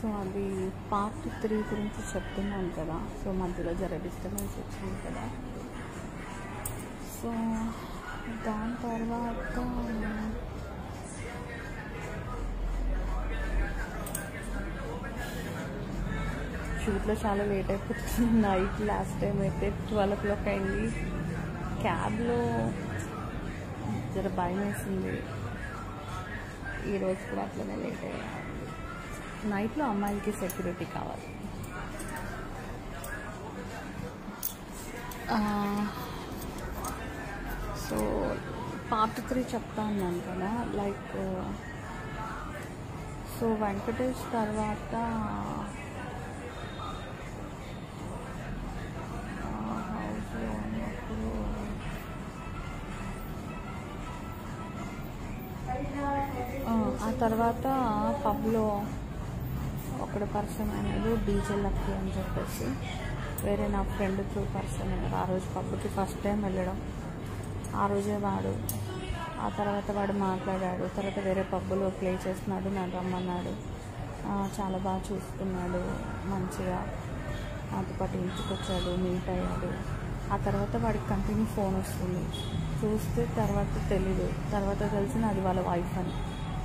so అది part three గురించి చెప్తున్నాను కదా సో మధ్యలో జర డిస్టర్బెన్స్ వచ్చింది కదా సో దాని తర్వాత షూట్లో చాలా లేట్ అయిపోతుంది నైట్ లాస్ట్ టైం అయితే ట్వెల్వ్ ఓ క్లాక్ అయింది క్యాబ్లో జర భయం వేసింది ఈరోజు కూడా అట్లనే లేట్ అయ్యా నైట్లో అమ్మాయిలకి సెక్యూరిటీ కావాలి ఆ, సో పార్ట్ త్రీ చెప్తా ఉన్నాను కదా లైక్ సో వెంకటేష్ తర్వాత ఆ, హౌస్లో ఉన్నప్పుడు ఆ, ఆ తర్వాత పబ్లో ఒకడు పర్సన్ అయినాడు డీజే లక్కీ అని చెప్పేసి వేరే నా ఫ్రెండ్ త్రూ పర్సన్ అయినాడు ఆ రోజు పబ్కి ఫస్ట్ టైం వెళ్ళడం ఆ రోజే వాడు ఆ తర్వాత వాడు మాట్లాడాడు తర్వాత వేరే పబ్బులో ప్లే చేస్తున్నాడు నన్ను రమ్మన్నాడు ఆ, చాలా బాగా చూసుకున్నాడు మంచిగా నాతో పాటు ఇంటికి వచ్చాడు మీట్ అయ్యాడు ఆ తర్వాత వాడికి కంటిన్యూ ఫోన్ వస్తుంది చూస్తే తర్వాత తెలీదు తర్వాత తెలిసిన అది వాళ్ళ వైఫ్ అని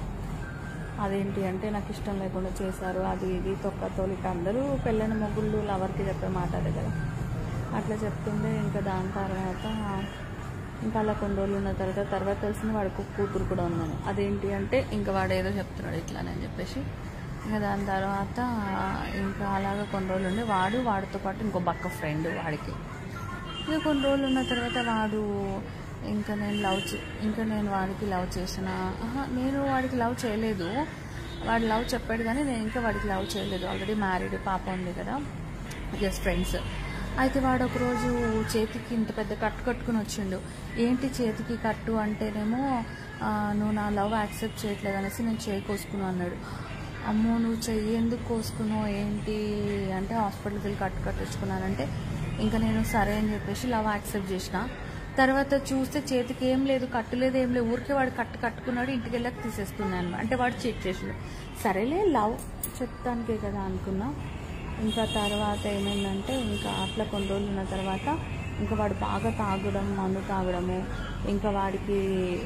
అదేంటి అంటే నాకు ఇష్టం లేకుండా చేశారు అది ఇది తొక్క తోలిక అందరూ పెళ్ళైన మొగుళ్ళు లవర్కి చెప్పే మాట అదే కదా అట్లా చెప్తుండే ఇంకా దాని తర్వాత ఇంకా అలా కొన్ని రోజులు ఉన్న తర్వాత తర్వాత తెలిసిన వాడికి ఒక కూతురు కూడా ఉందని అదేంటి అంటే ఇంకా వాడు ఏదో చెప్తున్నాడు ఇట్లానే అని చెప్పేసి ఇంకా దాని తర్వాత ఇంకా అలాగా కొన్ని రోజులు ఉండి వాడు వాడితో పాటు ఇంకో బక్క ఫ్రెండ్ వాడికి ఇక కొన్ని రోజులు ఉన్న తర్వాత వాడు ఇంకా నేను లవ్ చే ఇంకా నేను వాడికి లవ్ చేసిన ఆహా, నేను వాడికి లవ్ చేయలేదు వాడు లవ్ చెప్పాడు కానీ నేను ఇంకా వాడికి లవ్ చేయలేదు ఆల్రెడీ మ్యారీడ్ పాప ఉంది కదా జస్ట్ ఫ్రెండ్స్ అయితే వాడు ఒకరోజు చేతికి ఇంత పెద్ద కట్టు కట్టుకుని వచ్చిండు ఏంటి చేతికి కట్టు అంటేనేమో ఆ, నువ్వు నా లవ్ యాక్సెప్ట్ చేయట్లేదు అనేసి నేను చేయి కోసుకున్నాను అన్నాడు అమ్మో నువ్వు చెయ్యి ఎందుకు కోసుకున్నావు ఏంటి అంటే హాస్పిటల్కి వెళ్ళి కట్టు కట్టించుకున్నానంటే ఇంకా నేను సరే అని చెప్పేసి లవ్ యాక్సెప్ట్ చేసిన తర్వాత చూస్తే చేతికి ఏం లేదు కట్టు లేదు ఏం లేదు ఊరికే వాడు కట్టు కట్టుకున్నాడు ఇంటికి వెళ్ళాక తీసేస్తున్నాను అంటే వాడు చెక్ చేసిండు సరేలే లవ్ చెప్తానికే కదా అనుకున్నా ఇంకా తర్వాత ఏమైందంటే ఇంకా అట్లా కొన్ని రోజులు ఉన్న తర్వాత ఇంకా వాడు బాగా తాగడం మందు తాగడము ఇంకా వాడికి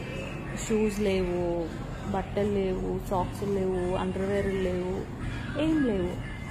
షూస్ లేవు బట్టలు లేవు సాక్స్ లేవు అండర్వేర్ లేవు ఏం లేవు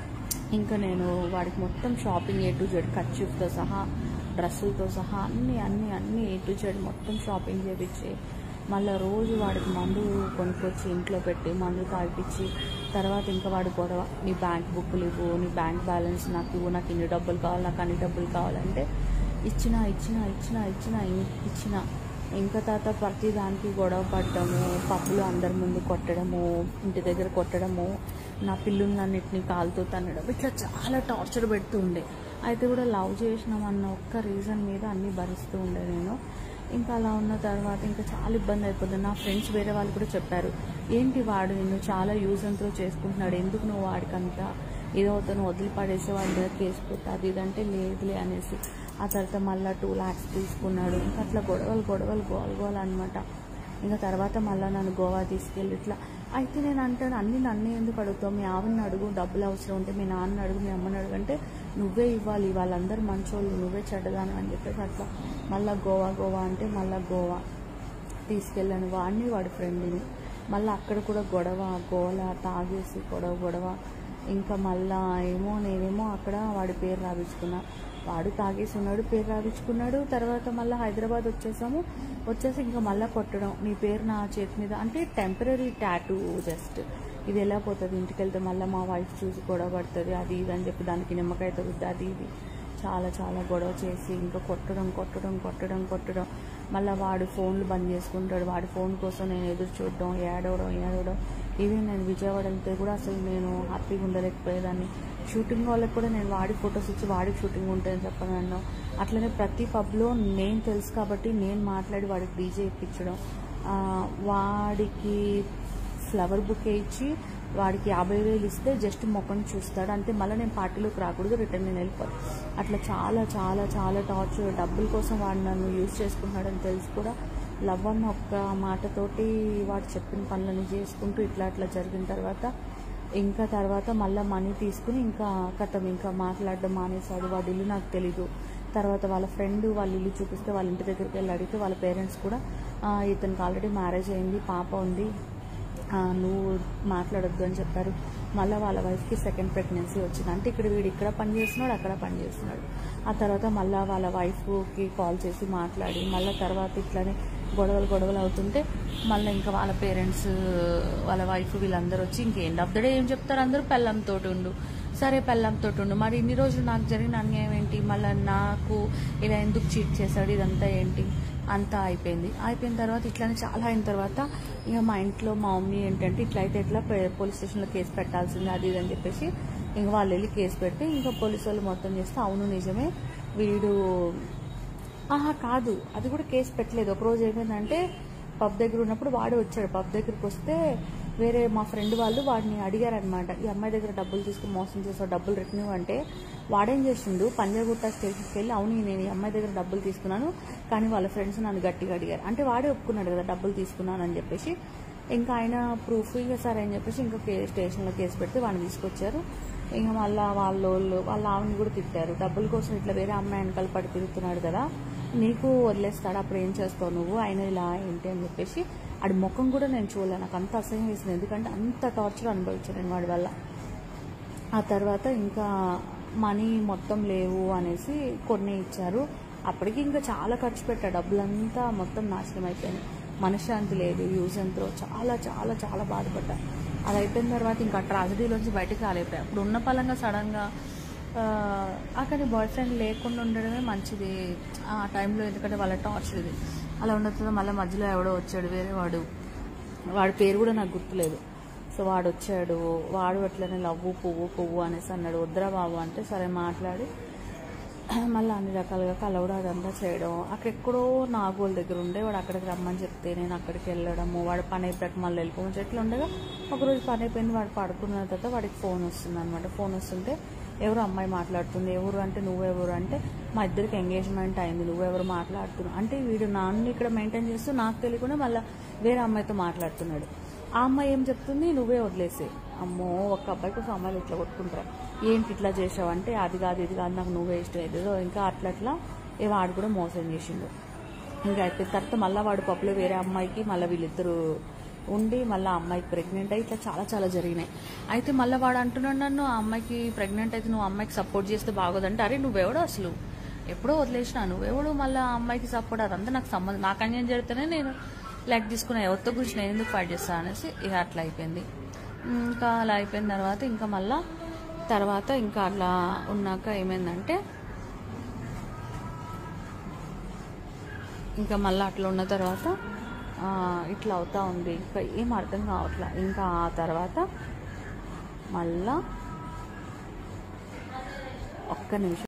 ఇంకా నేను వాడికి మొత్తం షాపింగ్ ఏ టు జెడ్ ఖర్చుతో సహా డ్రెస్సులతో సహా అన్ని అన్ని అన్ని ఏ టు జెడ్ మొత్తం షాపింగ్ చేపించి మళ్ళీ రోజు వాడికి మందు కొనుక్కొచ్చి ఇంట్లో పెట్టి మందు తాగిపించి తర్వాత ఇంకా వాడు గొడవ నీ బ్యాంక్ బుక్లు ఇవ్వు నీ బ్యాంక్ బ్యాలెన్స్ నాకు ఇవ్వు నాకు ఇన్ని డబ్బులు కావాలి నాకు అన్ని డబ్బులు కావాలంటే ఇచ్చిన ఇచ్చిన ఇచ్చిన ఇచ్చిన ఇచ్చిన ఇంకా తర్వాత ప్రతి దానికి గొడవ పడటము పప్పులు అందరి ముందు కొట్టడము ఇంటి దగ్గర కొట్టడము నా పిల్లులన్నింటినీ కాలుతో తన్నడం ఇట్లా చాలా టార్చర్ పెడుతూ ఉండే అయితే కూడా లవ్ చేసినామన్న ఒక్క రీజన్ మీద అన్నీ భరిస్తూ ఉండే నేను ఇంకా అలా ఉన్న తర్వాత ఇంకా చాలా ఇబ్బంది అయిపోతుంది నా ఫ్రెండ్స్ వేరే వాళ్ళు కూడా చెప్పారు ఏంటి వాడు నిన్ను చాలా యూజ్ అంతా చేసుకుంటున్నాడు ఎందుకు నువ్వు వాడికంతా ఏదో అతను వదిలిపడేసి వాడి మీద కేసు పెట్టు అది ఇదంటే లేదులే అనేసి ఆ తర్వాత మళ్ళీ టూ ల్యాక్స్ తీసుకున్నాడు ఇంకా అట్లా గొడవలు గొడవలు గోల గోల అనమాట ఇంకా తర్వాత మళ్ళీ నన్ను గోవా తీసుకెళ్ళి ఇట్లా అయితే నేను అంటాను అన్ని నన్ను ఎందుకు అడుగుతావు మీ ఆవిడని అడుగు డబ్బులు అవసరం ఉంటే మీ నాన్న అడుగు మీ అమ్మని అడుగు అంటే నువ్వే ఇవ్వాలి వాళ్ళందరూ మంచోళ్ళు నువ్వే చెడ్డదాను అని చెప్పేసి అట్లా మళ్ళీ గోవా గోవా అంటే మళ్ళీ గోవా తీసుకెళ్ళాను వాడిని వాడి ఫ్రెండ్ని మళ్ళీ అక్కడ కూడా గొడవ గోల తాగేసి గొడవ గొడవ ఇంకా మళ్ళా ఏమో నేనేమో అక్కడ వాడి పేరు రాపించుకున్నా వాడు తాగేసి ఉన్నాడు పేరు రాపించుకున్నాడు తర్వాత మళ్ళీ హైదరాబాద్ వచ్చేసాము వచ్చేసి ఇంకా మళ్ళీ కొట్టడం నీ పేరు నా చేతి మీద అంటే టెంపరీ టాటూ జస్ట్ ఇది ఎలా పోతుంది ఇంటికి వెళ్తే మళ్ళీ మా వైఫ్ చూసి గొడవ పడుతుంది అది ఇది అని చెప్పి దానికి నిమ్మకాయ తగ్గుద్ది అది ఇది చాలా చాలా గొడవ చేసి ఇంకా కొట్టడం కొట్టడం కొట్టడం కొట్టడం మళ్ళీ వాడు ఫోన్లు బంద్ చేసుకుంటాడు వాడి ఫోన్ కోసం నేను ఎదురు చూడడం ఏడవడం ఏడవడం ఈవెన్ నేను విజయవాడ వెళ్తే కూడా అసలు నేను హ్యాపీగా ఉండలేకపోయేదాన్ని షూటింగ్ వాళ్ళకి కూడా నేను వాడి ఫొటోస్ ఇచ్చి వాడికి షూటింగ్ ఉంటుందని చెప్పను అన్నా అట్లనే ప్రతి పబ్లో నేను తెలుసు కాబట్టి నేను మాట్లాడి వాడికి డీజే ఇప్పించడం ఆ, వాడికి ఫ్లవర్ బుకే ఇచ్చి వాడికి యాభై వేలు ఇస్తే జస్ట్ ముఖం చూస్తాడు అంతే మళ్ళీ నేను పార్టీలోకి రాకూడదు రిటర్న్ నేను వెళ్ళిపోతాను అట్లా చాలా చాలా చాలా టార్చర్ డబ్బుల కోసం వాడు నన్ను యూజ్ చేసుకుంటున్నాడని తెలిసి కూడా లవ్ అన్న ఒక్క మాటతోటి వాడు చెప్పిన పనులని చేసుకుంటూ ఇట్లా అట్లా జరిగిన తర్వాత ఇంకా తర్వాత మళ్ళీ మనీ తీసుకుని ఇంకా కథం ఇంకా మాట్లాడడం మానేశాడు వాడి ఇల్లు నాకు తెలీదు తర్వాత వాళ్ళ ఫ్రెండ్ వాళ్ళ ఇల్లు చూపిస్తే వాళ్ళ ఇంటి దగ్గరికి వెళ్ళి అడిగితే వాళ్ళ పేరెంట్స్ కూడా "ఆ, ఇతనికి ఆల్రెడీ మ్యారేజ్ అయింది పాప ఉంది ఆ, నువ్వు మాట్లాడొద్దు అని చెప్పారు మళ్ళీ వాళ్ళ వైఫ్కి సెకండ్ ప్రెగ్నెన్సీ వచ్చింది అంటే ఇక్కడ వీడు ఇక్కడ పని చేస్తున్నాడు అక్కడ పని చేస్తున్నాడు ఆ తర్వాత మళ్ళీ వాళ్ళ వైఫ్కి కాల్ చేసి మాట్లాడి మళ్ళీ తర్వాత ఇట్లానే గొడవలు గొడవలు అవుతుంటే మళ్ళీ ఇంకా వాళ్ళ పేరెంట్స్ వాళ్ళ వైఫ్ వీళ్ళందరూ వచ్చి ఇంక ఎండ్ ఆఫ్ ద డే ఏం చెప్తారు అందరూ పెళ్ళంతో ఉండు సరే పెళ్ళంతో ఉండు మరి ఇన్ని రోజులు నాకు జరిగిన అన్యాయం ఏంటి మళ్ళీ నాకు ఇలా ఎందుకు చీట్ చేశాడు ఇదంతా ఏంటి అంతా అయిపోయింది అయిపోయిన తర్వాత ఇట్లానే చాలా అయిన తర్వాత ఇక మా ఇంట్లో మా మమ్మీ ఏంటంటే ఇట్లా అయితే ఎట్లా పే- పోలీస్ స్టేషన్లో కేసు పెట్టాల్సింది అది ఇది అని చెప్పేసి ఇంక వాళ్ళు వెళ్ళి కేసు పెట్టి ఇంకా పోలీసు వాళ్ళు మొత్తం చేస్తే అవును నిజమే వీడు ఆహా కాదు అది కూడా కేసు పెట్టలేదు ఒకరోజు ఏమైందంటే పబ్ దగ్గర ఉన్నప్పుడు వాడు వచ్చాడు పబ్ దగ్గరికి వస్తే వేరే మా ఫ్రెండ్ వాళ్ళు వాడిని అడిగారనమాట ఈ అమ్మాయి దగ్గర డబ్బులు తీసుకుని మోసం చేసావు డబ్బులు రిటర్న్ అంటే వాడేం చేసిండు పంజాగుట్ట స్టేషన్కి వెళ్ళి అవును నేను ఈ అమ్మాయి దగ్గర డబ్బులు తీసుకున్నాను కానీ వాళ్ళ ఫ్రెండ్స్ నన్ను గట్టిగా అడిగారు అంటే వాడే ఒప్పుకున్నాడు కదా డబ్బులు తీసుకున్నాను అని చెప్పేసి ఇంకా ఆయన ప్రూఫ్ ఇక సరే అని చెప్పేసి ఇంకా కే- స్టేషన్లో కేసు పెడితే వాడిని తీసుకొచ్చారు ఇంకా మళ్ళీ వాళ్ళ వాళ్ళు వాళ్ళ ఆవిని కూడా తిట్టారు డబ్బుల కోసం ఇట్లా వేరే అమ్మాయి వెనకాల పడి తిరుగుతున్నాడు కదా నీకు వదిలేస్తాడు అప్పుడు ఏం చేస్తావు నువ్వు ఆయన ఇలా ఏంటి అని చెప్పేసి ఆడి ముఖం కూడా నేను చూడలే నాకు అంత అసహ్యం వేసింది ఎందుకంటే అంత టార్చర్ అనుభవించాను నేను వాడి వల్ల ఆ తర్వాత ఇంకా మనీ మొత్తం లేవు అనేసి కొన్ని ఇచ్చారు అప్పటికి ఇంకా చాలా ఖర్చు పెట్టా డబ్బులంతా మొత్తం నాశనం అయిపోయింది మనశ్శాంతి లేదు యూజ్ అండ్ త్రో చాలా చాలా చాలా బాధపడ్డా అది అయిపోయిన తర్వాత ఇంకా ట్రాజడీలోంచి బయటకు రాలేకపోయా ఇప్పుడు ఉన్న పలంగా సడన్గా అక్కడ బాయ్ ఫ్రెండ్ లేకుండా ఉండడమే మంచిది ఆ టైంలో ఎందుకంటే వాళ్ళ టార్చర్ ఇది అలా ఉండదు మళ్ళీ మధ్యలో ఎవడో వచ్చాడు వేరే వాడు వాడి పేరు కూడా నాకు గుర్తులేదు సో వాడు వచ్చాడు వాడు అట్లనే లవ్వు పువ్వు పువ్వు అనేసి అన్నాడు వద్దురా బాబు అంటే సరే మాట్లాడి మళ్ళీ అన్ని రకాలుగా కలవడం అదంతా చేయడం అక్కడెక్కడో నాగోల్ దగ్గర ఉండే వాడు అక్కడికి రమ్మని చెప్తే నేను అక్కడికి వెళ్ళడము వాడు పని అయిపోయాక మళ్ళీ వెళ్ళిపోవచ్చు ఎట్లా ఉండగా ఒకరోజు పని అయిపోయింది వాడు పడుకున్న తర్వాత వాడికి ఫోన్ వస్తుంది అనమాట ఫోన్ వస్తుంటే ఎవరు అమ్మాయి మాట్లాడుతుంది ఎవరు అంటే నువ్వెవరు అంటే మా ఇద్దరికి ఎంగేజ్మెంట్ అయింది నువ్వెవరు మాట్లాడుతున్నావు అంటే వీడు నాన్న ఇక్కడ మెయింటైన్ చేస్తూ నాకు తెలియకుండా మళ్ళీ వేరే అమ్మాయితో మాట్లాడుతున్నాడు ఆ అమ్మాయి ఏం చెప్తుంది నువ్వే వదిలేసే అమ్మో ఒక్క అబ్బాయి కోసం అమ్మాయిలు ఇట్లా కొట్టుకుంటారు ఏంటి ఇట్లా చేసావు అంటే అది కాదు ఇది కాదు నాకు నువ్వే ఇష్టం ఏదో ఇంకా అట్లా అట్లా ఏ వాడు కూడా మోసం చేసిండు ఇంకా అయిపోయిన తర్వాత మళ్ళీ వాడు పప్పులో వేరే అమ్మాయికి మళ్ళీ వీళ్ళిద్దరు ఉండి మళ్ళీ ఆ అమ్మాయికి ప్రెగ్నెంట్ అయ్యి ఇట్లా చాలా చాలా జరిగినాయి అయితే మళ్ళీ వాడు అంటున్నాడు నన్ను ఆ అమ్మాయికి ప్రెగ్నెంట్ అయితే నువ్వు అమ్మాయికి సపోర్ట్ చేస్తే బాగోదంటే అరే నువ్వెవడో అసలు ఎప్పుడో వదిలేసిన నువ్వెవడు మళ్ళీ ఆ అమ్మాయికి సపోర్ట్ అదంతా నాకు సంబంధం నాకు అన్యాయం జరిగితేనే నేను లైక్ తీసుకున్న ఎవరితో గురించి నేను ఎందుకు ఫైట్ చేస్తాను అనేసి ఇక అట్లా అయిపోయింది ఇంకా అలా అయిపోయిన తర్వాత ఇంకా మళ్ళా తర్వాత ఇంకా అట్లా ఉన్నాక ఏమైందంటే ఇంకా మళ్ళీ అట్లా ఉన్న తర్వాత ఆ, ఇట్లా అవుతా ఉంది ఇంకా ఏం అర్థం కావట్లా ఇంకా ఆ తర్వాత మళ్ళా ఒక్క నిమిషం